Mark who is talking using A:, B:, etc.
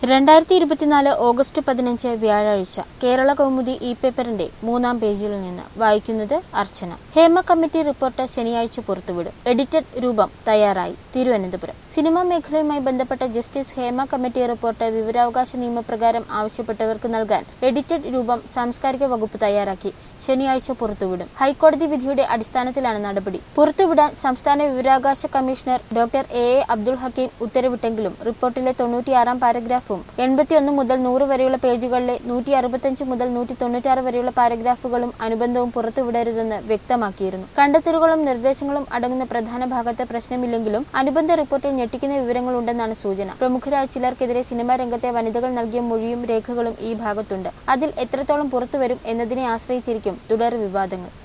A: രണ്ടായിരത്തി ഇരുപത്തിനാല് ഓഗസ്റ്റ് പതിനഞ്ച് വ്യാഴാഴ്ച കേരള കൗമുദി ഇ പേപ്പറിന്റെ മൂന്നാം പേജിൽ നിന്ന് വായിക്കുന്നത് അർച്ചന ഹേമ കമ്മിറ്റി റിപ്പോർട്ട് ശനിയാഴ്ച പുറത്തുവിടും എഡിറ്റഡ് രൂപം തയ്യാറായി തിരുവനന്തപുരം സിനിമാ മേഖലയുമായി ബന്ധപ്പെട്ട ജസ്റ്റിസ് ഹേമ കമ്മിറ്റി റിപ്പോർട്ട് വിവരാവകാശ നിയമപ്രകാരം ആവശ്യപ്പെട്ടവർക്ക് നൽകാൻ എഡിറ്റഡ് രൂപം സാംസ്കാരിക വകുപ്പ് തയ്യാറാക്കി ശനിയാഴ്ച പുറത്തുവിടും ഹൈക്കോടതി വിധിയുടെ അടിസ്ഥാനത്തിലാണ് നടപടി പുറത്തുവിടാൻ സംസ്ഥാന വിവരാവകാശ commissioner doctor A A Abdul Hakeem ഉത്തരവിട്ടെങ്കിലും റിപ്പോർട്ടിലെ തൊണ്ണൂറ്റിയാറാം പാരഗ്രാഫും എൺപത്തിയൊന്ന് മുതൽ നൂറ് വരെയുള്ള പേജുകളിലെ നൂറ്റി അറുപത്തഞ്ച് മുതൽ നൂറ്റി തൊണ്ണൂറ്റാറ് വരെയുള്ള പാരഗ്രാഫുകളും അനുബന്ധവും പുറത്തുവിടരുതെന്ന് വ്യക്തമാക്കിയിരുന്നു കണ്ടെത്തലുകളും നിർദ്ദേശങ്ങളും അടങ്ങുന്ന പ്രധാന ഭാഗത്ത് പ്രശ്നമില്ലെങ്കിലും അനുബന്ധ റിപ്പോർട്ടിൽ ഞെട്ടിക്കുന്ന വിവരങ്ങളുണ്ടെന്നാണ് സൂചന പ്രമുഖരായ ചിലർക്കെതിരെ സിനിമാ രംഗത്തെ വനിതകൾ നൽകിയ മൊഴിയും രേഖകളും ഈ ഭാഗത്തുണ്ട് അതിൽ എത്രത്തോളം പുറത്തുവരും എന്നതിനെ ആശ്രയിച്ചിരിക്കും തുടർ വിവാദങ്ങൾ